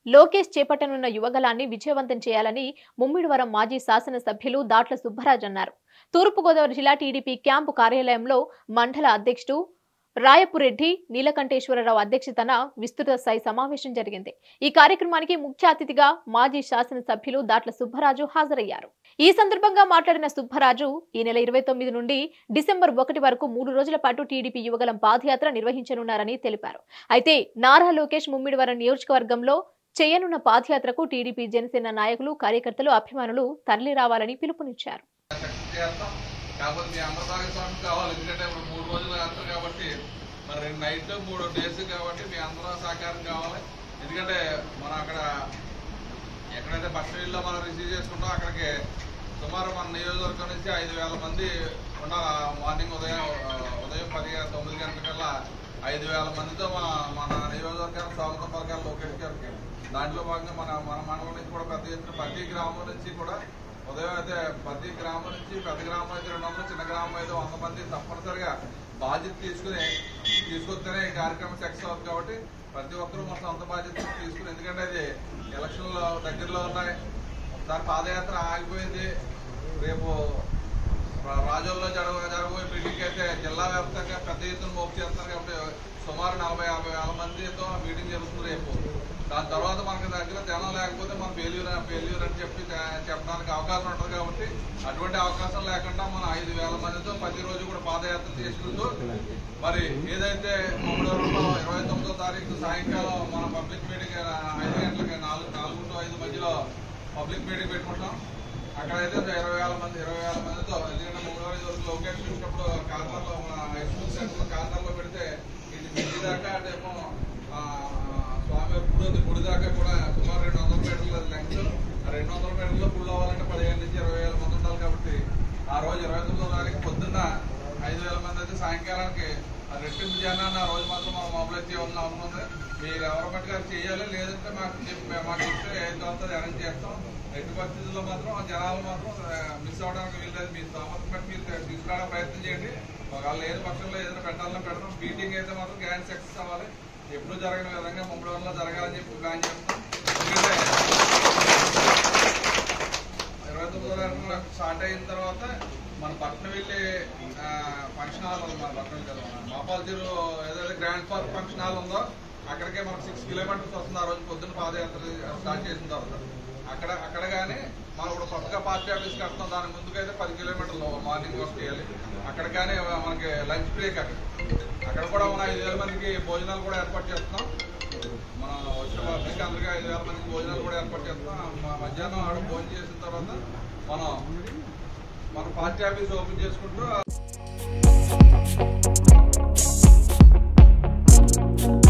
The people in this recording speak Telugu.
లోకేష్ చేపట్టనున్న యువగలాన్ని విజయవంతం చేయాలని ముమ్మిడివరం మాజీ శాసనసభ్యులు దాట్ల సుబ్బరాజ్ అన్నారు తూర్పుగోదావరి జిల్లా టీడీపీ క్యాంపు కార్యాలయంలో మండల అధ్యక్షుడు రాయపురెడ్డి నీలకంఠేశ్వరరావు అధ్యక్షతన విస్తృత స్థాయి సమావేశం జరిగింది ఈ కార్యక్రమానికి ముఖ్య అతిథిగా మాజీ శాసనసభ్యులు దాట్ల సుబ్బరాజు హాజరయ్యారు ఈ సందర్భంగా మాట్లాడిన సుబ్బరాజు ఈ నెల ఇరవై తొమ్మిది నుండి డిసెంబర్ ఒకటి వరకు మూడు రోజుల పాటు టీడీపీ యువగలం పాదయాత్ర నిర్వహించనున్నారని తెలిపారు అయితే నారా లోకేష్ ముమ్మిడివరం నియోజకవర్గంలో చేయనున్న పాదయాత్రకు టీడీపీ జనసేన నాయకులు కార్యకర్తలు అభిమానులు తరలి రావాలని పిలుపునిచ్చారు సక్సెస్ చేస్తాం కాకపోతే మీ అందరి భాగస్వామ్యం కావాలి ఎందుకంటే ఇప్పుడు మూడు రోజులు యాత్ర కాబట్టి మరి రెండు నైట్లు మూడు డేస్ కాబట్టి మీ అందరూ సహకారం కావాలి ఎందుకంటే మనం అక్కడ ఎక్కడైతే బస్టరీల్లో మనం రిసీవ్ చేసుకుంటాం అక్కడికి సుమారు మన నియోజకవర్గం నుంచి ఐదు వేల మంది ఉండాలి మార్నింగ్ ఉదయం ఆ, ఉదయం పది తొమ్మిది గంటలకల్లా ఐదు వేల మందితో మన మన నియోజకవర్గానికి స్వాగతం పలకాలి లోకేష్ గారికి దాంట్లో భాగంగా మన మన మండలం నుంచి కూడా పెద్ద ఎత్తున ప్రతి గ్రామం నుంచి కూడా ఉదయం అయితే ప్రతి గ్రామం నుంచి పెద్ద గ్రామం అయితే రెండు వందలు చిన్న గ్రామం అయితే వంద మంది తప్పనిసరిగా బాధ్యత తీసుకుని తీసుకొస్తేనే ఈ కార్యక్రమం సక్సెస్ అవుతుంది కాబట్టి ప్రతి ఒక్కరూ మన సొంత బాధ్యత తీసుకుని ఎందుకంటే అది ఎలక్షన్లు దగ్గరలో ఉన్నాయి ఒకసారి పాదయాత్ర ఆగిపోయింది రేపు రా- రాజోల్లో జరగ జరగబోయే మీటింగ్ అయితే జిల్లా వ్యాప్తంగా పెద్ద ఎత్తున మోపు చేస్తున్నారు కాబట్టి సుమారు నలభై యాభై వేల మందితో మీటింగ్ జరుగుతుంది రేపు దాని తర్వాత మనకి దగ్గర జనం లేకపోతే మనం ఫెయిల్యూర్ ఫెయిల్యూర్ అని చెప్పి చె- చెప్పడానికి అవకాశం ఉంటుంది కాబట్టి అటువంటి అవకాశం లేకుండా మనం ఐదు వేల మందితో ప్రతిరోజు కూడా పాదయాత్ర చేసుకుంటూ మరి ఏదైతే మంగళవారంలో ఇరవై తొమ్మిదో తారీఖు సాయంకాలం మన పబ్లిక్ మీటింగ్ ఐదు గంటలకి నాలుగు నాలుగు టు ఐదు మధ్యలో పబ్లిక్ మీటింగ్ పెట్టుకుంటాం అక్కడైతే ఒక ఇరవై వేల మంది ఇరవై వేల మందితో ఎందుకంటే మంగళవారం వరకు లోకేష్ చూసినప్పుడు కాంతార్లో మన హై స్కూల్ సెంటర్ కాంతార్లో పెడితే ఇది మిడ్డి దాకా అటేమో ఆ, స్వామి గుడి గుడి దాకా కూడా సుమారు రెండు వందల మీటర్ల లెంగ్త్ ఆ రెండు వందల మీటర్లో గుళ్ళు అవ్వాలంటే పదిహేను నుంచి ఇరవై వేల మంది ఉండాలి కాబట్టి ఆ రోజు ఇరవై తొమ్మిదో తారీఖు పొద్దున్న ఐదు వేల మంది అయితే సాయంకాలానికి ఆ రెట్టింపు జనాన్ని ఆ రోజు మాత్రం మనం మొబైలైజ్ చేయాలని అవసరం ఉంది మీరు గవర్నమెంట్ గారు చేయాలి లేదంటే మాకు చెప్పి మాకు చెప్తే ఏం అవుతుంది అరేంజ్ చేస్తాం ఎట్టి పరిస్థితుల్లో మాత్రం ఆ జనాలు మాత్రం మిస్ అవడానికి వీల్లేదు మీ స్తోమత బట్టి మీరు తీసుకురావడానికి ప్రయత్నం చేయండి ఒకవేళ లేని పక్షంలో ఏదైనా పెట్టాలని పెడతాం మీటింగ్ అయితే మాత్రం గ్రాండ్ సక్సెస్ అవ్వాలి ఎప్పుడు జరగని విధంగా ముందు రోజుల్లో జరగాలని చెప్పి ప్లాన్ చేస్తాం ఎందుకంటే ఇరవై తొమ్మిదో తారీఖున స్టార్ట్ అయిన తర్వాత మన పట్నం వెళ్ళి ఫంక్షన్ హాల్ ఉంది మన పట్నం కదా మాపాలజీలో ఏదైతే గ్రాండ్ పార్క్ ఫంక్షన్ హాల్ ఉందో అక్కడికే మనకు సిక్స్ కిలోమీటర్స్ వస్తుంది ఆ రోజు పొద్దున్న పాదయాత్ర స్టార్ట్ చేసిన తర్వాత అక్కడ అక్కడ కానీ మనం ఇప్పుడు కొత్తగా పార్టీ ఆఫీస్ కడతాం దాని ముందుకైతే పది కిలోమీటర్లు మార్నింగ్ వర్క్ చేయాలి అక్కడ కానీ మనకి లంచ్ బ్రేక్ అక్కడ అక్కడ కూడా మన ఐదు వేల మందికి భోజనాలు కూడా ఏర్పాటు చేస్తున్నాం మనం వచ్చిన పబ్లిక్ అందరికీ ఐదు వేల మందికి భోజనాలు కూడా ఏర్పాటు చేస్తున్నాం మ- మధ్యాహ్నం ఆడ భోజనం చేసిన తర్వాత మనం మన పార్టీ ఆఫీస్ ఓపెన్ చేసుకుంటూ